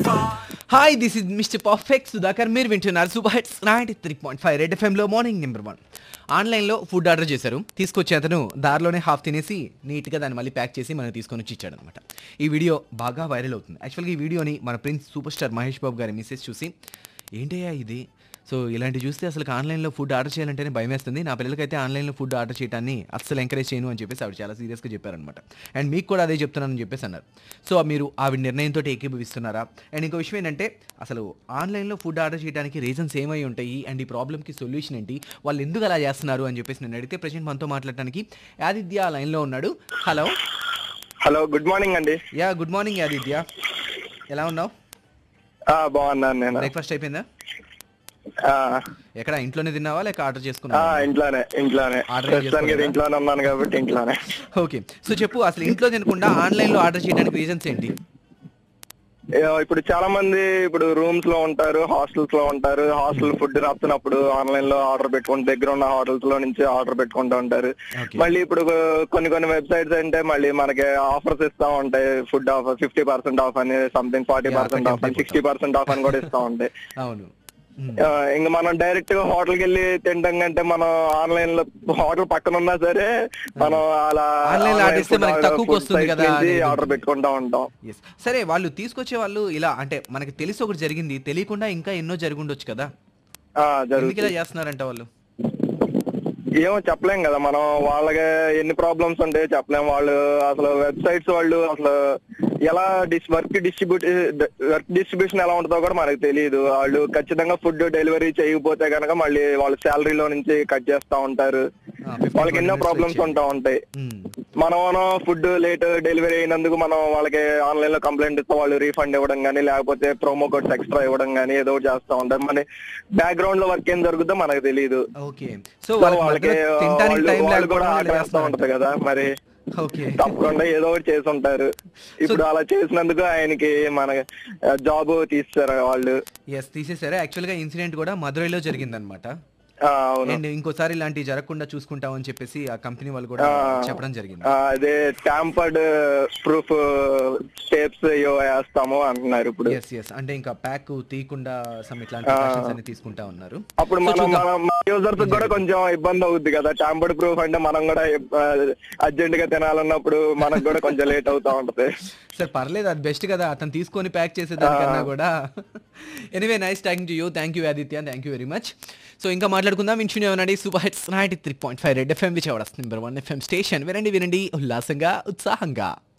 Hi this is mister perfect Sudhakar మీరు వింటున్నారు super hits ninety three point five red ఎఫ్ఎంలో morning number one ఆన్లైన్లో food order చేశారు తీసుకొచ్చే అతను దారిలోనే హాఫ్ తినేసి నీట్గా దాన్ని మళ్ళీ ప్యాక్ చేసి మనకు తీసుకొని వచ్చి ఇచ్చాడు అనమాట ఈ వీడియో బాగా వైరల్ అవుతుంది యాక్చువల్గా ఈ వీడియోని మన prince super star Mahesh Babu గారి మిస్సెస్ చూసి ఏంటయ్యా ఇది సో ఇలాంటి చూస్తే అసలు ఆన్లైన్లో ఫుడ్ ఆర్డర్ చేయాలంటేనే భయం వేస్తుంది నా పిల్లలకైతే ఆన్లైన్లో ఫుడ్ ఆర్డర్ చేయడాన్ని అస్సలు ఎంకరేజ్ చేయను అని చెప్పేసి ఆవిడ చాలా సీరియస్గా చెప్పారనమాట అండ్ మీకు కూడా అదే చెప్తున్నానని చెప్పేసి అన్నారు సో మీరు ఆవిడ నిర్ణయంతో ఏకీభవిస్తున్నారా అండ్ ఇంకో విషయం ఏంటంటే అసలు ఆన్లైన్లో ఫుడ్ ఆర్డర్ చేయడానికి రీజన్స్ ఏమై ఉంటాయి అండ్ ఈ ప్రాబ్లమ్కి సొల్యూషన్ ఏంటి వాళ్ళు ఎందుకు అలా చేస్తున్నారు అని చెప్పేసి నేను అడిగితే ప్రజెంట్ మనతో మాట్లాడటానికి ఆదిత్య లైన్లో ఉన్నాడు హలో హలో గుడ్ మార్నింగ్ అండి యా గుడ్ మార్నింగ్ ఆదిత్య ఎలా ఉన్నావు ఆ, బాగున్నాను నేను బ్రేక్ఫాస్ట్ అయిపోయిందా ఆ, ఎక్కడ ఇంట్లోనే తిన్నావా లేక ఆర్డర్ ఆ, చేసుకున్నావా ఇంట్లోనే ఇంట్లోనే Order ప్రస్తుతానికి చేసుకోలేదా? ఇంట్లోనే ఉన్నాను కాబట్టి ఇంట్లోనే ఓకే సో చెప్పు అసలు ఇంట్లో తినకుండా ఆన్లైన్లో ఆర్డర్ చేయడానికి రీజన్స్ ఏంటి ఏ, ఇప్పుడు చాలా మంది ఇప్పుడు రూమ్స్ లో ఉంటారు హాస్టల్స్ లో ఉంటారు హాస్టల్ ఫుడ్ రాస్తున్నప్పుడు ఆన్లైన్ లో ఆర్డర్ పెట్టుకుంటే దగ్గర ఉన్న హోటల్స్ లో నుంచి ఆర్డర్ పెట్టుకుంటూ ఉంటారు Okay. మళ్ళీ ఇప్పుడు కొన్ని కొన్ని వెబ్సైట్స్ అంటే మళ్ళీ మనకి ఆఫర్స్ ఇస్తా ఉంటాయి food offer fifty percent off అని something forty Yeah, percent off అని సిక్స్టీ పర్సెంట్ ఆఫ్ అని కూడా ఇస్తా ఉంటాయి అవును మ్మ్. ఆ, ఇంకా మనం డైరెక్ట్ గా హోటల్ కి వెళ్ళి తినడం కంటే మనం ఆన్లైన్ లో హోటల్ పక్కన ఉన్నా సరే మనం అలా Online లో order ఇస్తే మనకి తక్కువకి వస్తుంది కదా అనేది ఆర్డర్ పెట్టుకుంటా ఉంటాం Yes. సరే వాళ్ళు తీసుకొచ్చే వాళ్ళు ఇలా అంటే మనకి తెలిసి ఒకటి జరిగింది తెలియకుండా ఇంకా ఎన్నో జరుగుండొచ్చు కదా ఆ, ఎందుకు ఇలా జరుగుతుంది చేస్తున్నారంట వాళ్ళు ఏమో చెప్పలేం కదా మనం వాళ్ళకి ఎన్ని ప్రాబ్లమ్స్ ఉంటాయో చెప్పలేం వాళ్ళు అసలు వెబ్సైట్స్ వాళ్ళు అసలు ఎలా dis work distribute work distribution ఎలా ఉంటుందో కూడా మనకు తెలియదు వాళ్ళు ఖచ్చితంగా ఫుడ్ డెలివరీ చేయకపోతే కనుక మళ్ళీ వాళ్ళ శాలరీలో నుంచి కట్ చేస్తా ఉంటారు ఆ, 15 వాళ్ళకి ఎన్నో minutes ప్రాబ్లమ్స్ వచ్చి. ఉంటా ఉంటాయి మ్మ్. మనం ఫుడ్ లేట్ డెలివరీ అయినందుకు మనం వాళ్ళకి ఆన్లైన్ లో కంప్లైంట్ ఇస్తే వాళ్ళు రీఫండ్ ఇవ్వడం కానీ లేకపోతే ప్రోమో కోడ్స్ ఎక్స్ట్రా ఇవ్వడం కానీ ఏదో ఒకటి చేస్తా ఉంటారు మన బ్యాక్గ్రౌండ్ లో వర్క్ ఏం జరుగుతుందో మనకు తెలియదు ఓకే సో సో వాళ్ళకి వాళ్ళకి మధ్యలో తినడానికి వాళ్ళు- టైం వాళ్ళు కూడా లేకపోవడం ఇలా ఆకలిస్తా ఉంటది చేస్తున్నారంట. కదా మరి ఓకే తప్పకుండా ఏదో ఒకటి చేసి ఉంటారు ఇప్పుడు అలా చేసినందుకు ఆయనకి మన జాబ్ తీస్తారు వాళ్ళు ఎస్ తీసేసారు యాక్చువల్ గా ఇన్సిడెంట్ కూడా మదురైలో జరిగిందనమాట ఆ, అవును అండ్ ఇంకోసారి ఇలాంటివి జరగకుండా చూసుకుంటామని చెప్పేసి ఆ కంపెనీ వాళ్ళు కూడా ఆ. చెప్పడం జరిగింది ఆ, అదే ట్యాంపర్డ్ ప్రూఫ్ టేప్స్ ఏవో వేస్తాము అంటున్నారు ఇప్పుడు ఎస్ ఎస్ అంటే ఇంకా ప్యాక్ తీయకుండా సమ్ ఇట్లాంటి precautions అన్ని తీసుకుంటా ఉన్నారు అప్పుడు So, మనం చూద్దాం. మన యూజర్స్ కూడా కొంచెం ఇబ్బంది అవుద్ది కదా ట్యాంపర్డ్ ప్రూఫ్ అంటే మనం కూడా అర్జెంట్ గా తినాలన్నప్పుడు మనకు కూడా కొంచెం లేట్ అవుతా ఉంటది సార్ పర్లేదు అది బెస్ట్ కదా అతను తీసుకొని ప్యాక్ చేసేదానికన్నా కూడా anyway nice thank you thank you Aditya thank you very much so ఇంకా మాట్లాడుకుందాం వింటూనే ఉండండి super hits ninety three point five red FM Vijayawada number one FM station వినండి వినండి ఉల్లాసంగా ఉత్సాహంగా